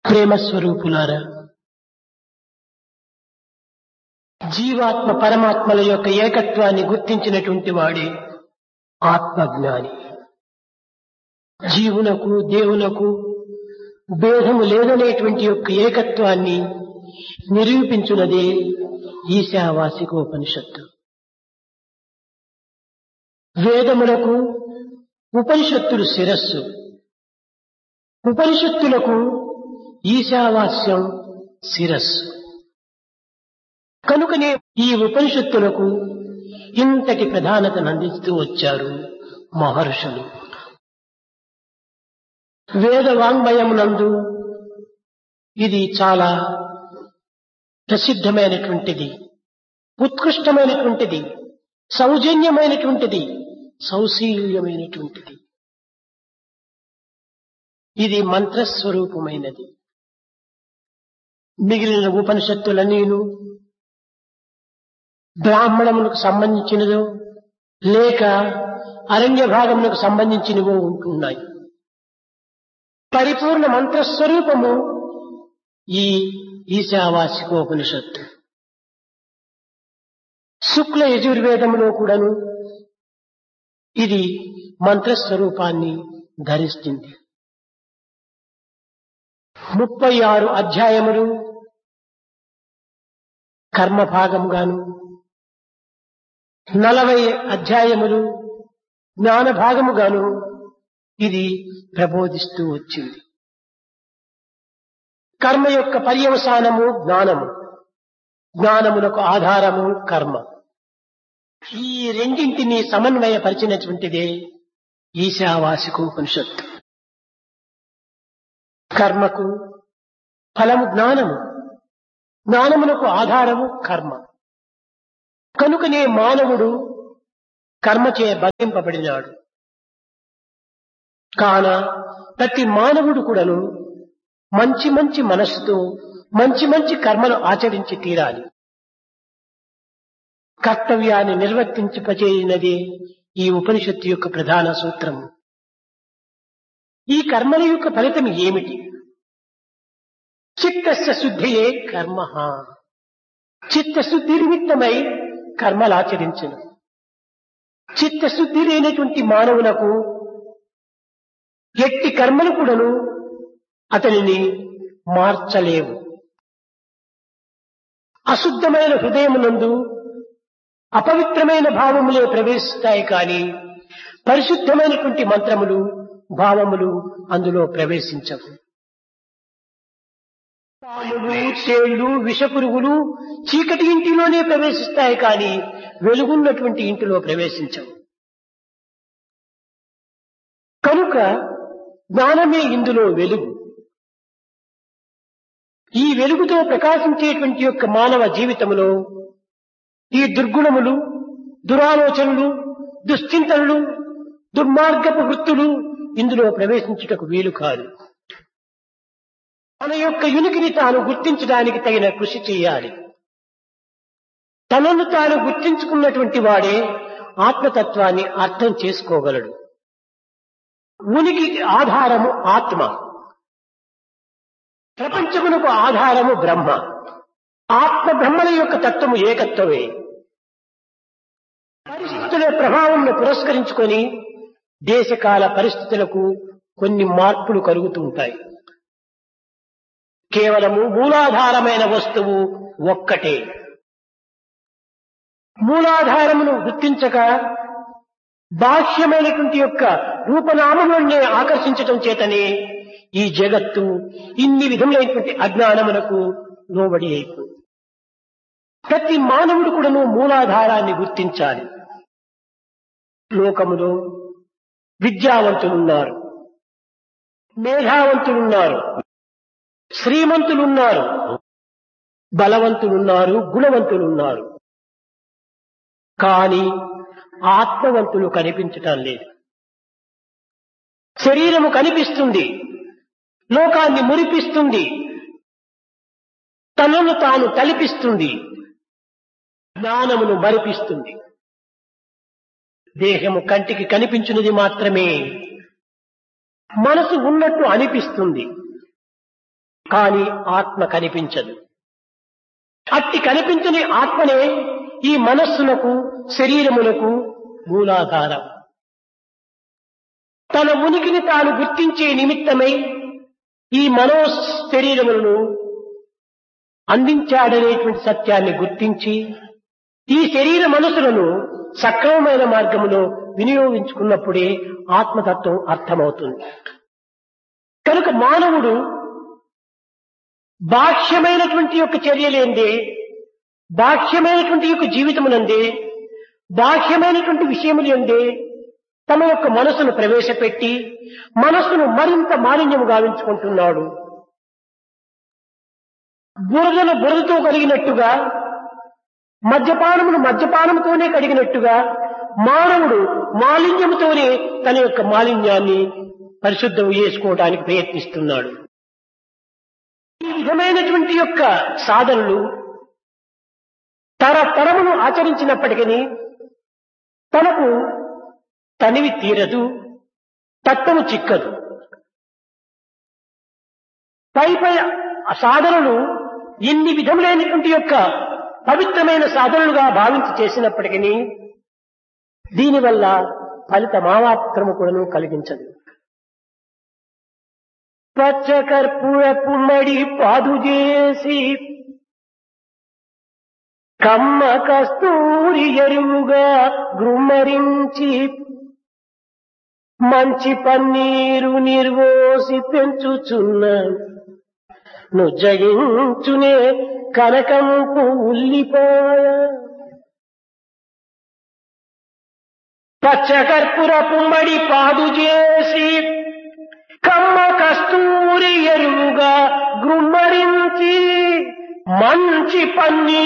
ప్రేమ స్వరూపులారా జీవాత్మ పరమాత్మల యొక్క ఏకత్వాన్ని గుర్తించినటువంటి వాడే ఆత్మజ్ఞాని జీవునకు దేవునకు భేదము లేదనేటువంటి యొక్క ఏకత్వాన్ని నిరూపించున్నదే ఈశావాసికోపనిషత్తు వేదములకు ఉపనిషత్తులు శిరస్సు ఉపనిషత్తులకు ఈశావాస్యం శిరస్సు కనుకనే ఈ ఉపనిషత్తులకు ఇంతటి ప్రధానతను అందిస్తూ వచ్చారు మహర్షులు వేద వాంగ్మయమునందు ఇది చాలా ప్రసిద్ధమైనటువంటిది ఉత్కృష్టమైనటువంటిది సౌజన్యమైనటువంటిది సౌశీల్యమైనటువంటిది ఇది మంత్రస్వరూపమైనది మిగిలిన ఉపనిషత్తులన్నీను బ్రాహ్మణములకు సంబంధించినదో లేక అరణ్య భాగములకు సంబంధించినవో ఉంటున్నాయి పరిపూర్ణ మంత్రస్వరూపము ఈ ఈశావాసికోపనిషత్తు శుక్ల యజుర్వేదములో కూడాను ఇది మంత్రస్వరూపాన్ని ధరిస్తుంది ముప్పై ఆరు అధ్యాయములు కర్మభాగంగాను నలభై అధ్యాయములు జ్ఞాన భాగముగాను ఇది ప్రబోధిస్తూ వచ్చింది కర్మ యొక్క పర్యవసానము జ్ఞానము జ్ఞానములకు ఆధారము కర్మ ఈ రెండింటిని సమన్వయపరిచినటువంటిదే ఈశావాసికోపనిషత్తు కర్మకు ఫలము జ్ఞానము జ్ఞానమునకు ఆధారము కర్మ కనుకనే మానవుడు కర్మచే బంధింపబడినాడు కాన ప్రతి మానవుడు కూడాను మంచి మంచి మనస్సుతో మంచి మంచి కర్మలు ఆచరించి తీరాలి కర్తవ్యాన్ని నిర్వర్తించపచేయనదే ఈ ఉపనిషత్తు యొక్క ప్రధాన సూత్రము ఈ కర్మల యొక్క ఫలితం ఏమిటి చిత్తస్య శుద్ధియే కర్మ చిత్తశుద్ధి నిమిత్తమై కర్మలాచరించను చిత్తశుద్ధి లేనటువంటి మానవులకు ఎట్టి కర్మలు కూడాను అతనిని మార్చలేవు అశుద్ధమైన హృదయమునందు అపవిత్రమైన భావములే ప్రవేశిస్తాయి కానీ పరిశుద్ధమైనటువంటి మంత్రములు భావములు అందులో ప్రవేశించవు పాములు తేళ్లు విషపురుగులు చీకటి ఇంటిలోనే ప్రవేశిస్తాయి కానీ వెలుగున్నటువంటి ఇంటిలో ప్రవేశించవు కనుక జ్ఞానమే ఇందులో వెలుగు ఈ వెలుగుతో ప్రకాశించేటువంటి యొక్క మానవ జీవితంలో ఈ దుర్గుణములు దురాలోచనలు దుశ్చింతనలు దుర్మార్గపు వృత్తులు ఇందులో ప్రవేశించుటకు వీలు కాదు తన యొక్క యునికిని తాను గుర్తించడానికి తగిన కృషి చేయాలి తనను తాను గుర్తించుకున్నటువంటి వాడే ఆత్మతత్వాన్ని అర్థం చేసుకోగలడు ఉనికి ఆధారము ఆత్మ ప్రపంచమునకు ఆధారము బ్రహ్మ ఆత్మ బ్రహ్మల యొక్క తత్వము ఏకత్వమే పరిస్థితుల ప్రభావంను పురస్కరించుకొని దేశకాల పరిస్థితులకు కొన్ని మార్పులు కలుగుతూ ఉంటాయి కేవలము మూలాధారమైన వస్తువు ఒక్కటే మూలాధారమును గుర్తించక బాహ్యమైనటువంటి యొక్క రూపనామములనే ఆకర్షించటం చేతనే ఈ జగత్తు ఇన్ని విధములైనటువంటి అజ్ఞానములకు లోబడి అయిపోయింది ప్రతి మానవుడు కూడాను మూలాధారాన్ని గుర్తించాలి లోకములో విద్యావంతులున్నారు మేధావంతులున్నారు శ్రీమంతులున్నారు బలవంతులున్నారు గుణవంతులున్నారు కానీ ఆత్మవంతులు కనిపించటం లేదు శరీరము కనిపిస్తుంది లోకాన్ని మురిపిస్తుంది తనను తాను తలిపిస్తుంది జ్ఞానమును మరిపిస్తుంది దేహము కంటికి కనిపించినది మాత్రమే మనసు ఉన్నట్టు అనిపిస్తుంది కానీ ఆత్మ కనిపించదు అట్టి కనిపించని ఆత్మనే ఈ మనస్సులకు శరీరములకు మూలాధారం తన ఉనికిని తాను గుర్తించే నిమిత్తమై ఈ మనో శరీరములను అందించాడనేటువంటి సత్యాన్ని గుర్తించి ఈ శరీర మనసులను సక్రమమైన మార్గములో వినియోగించుకున్నప్పుడే ఆత్మతత్వం అర్థమవుతుంది కనుక మానవుడు బాహ్యమైనటువంటి యొక్క చర్యలేందే బాహ్యమైనటువంటి యొక్క జీవితమునందే బాహ్యమైనటువంటి విషయములందే తమ యొక్క మనసును ప్రవేశపెట్టి మనస్సును మరింత మాలిన్యము గావించుకుంటున్నాడు బురదను బురదతో కలిగినట్టుగా మద్యపానమును మద్యపానముతోనే కడిగినట్టుగా మానవుడు మాలిన్యముతోనే తన యొక్క మాలిన్యాన్ని పరిశుద్ధం చేసుకోవడానికి ప్రయత్నిస్తున్నాడు ఈ విధమైనటువంటి యొక్క సాధనలు తరతరమును ఆచరించినప్పటికీ తనకు తనివి తీరదు తత్వము చిక్కదు పై పై సాధనలు ఎన్ని విధములైనటువంటి యొక్క పవిత్రమైన సాధనలుగా భావించి చేసినప్పటికీ దీనివల్ల ఫలితమామాత్రము కూడాను కలిగించదు పచ్చకర్పూర పుమ్మడి పాదు చేసి కమ్మ కస్తూరి ఎరువుగా గ్రుమ్మరించి మంచి పన్నీరు నిర్వోసి పెంచుచున్న నుజ్జగించునే కనకంపు ఉల్లిపాయ పచ్చకర్పూర పుమ్మడి పాదు చేసి కమ్మ కస్తూరి ఎరువుగా గ్రుమ్మరించి మంచి పన్నీ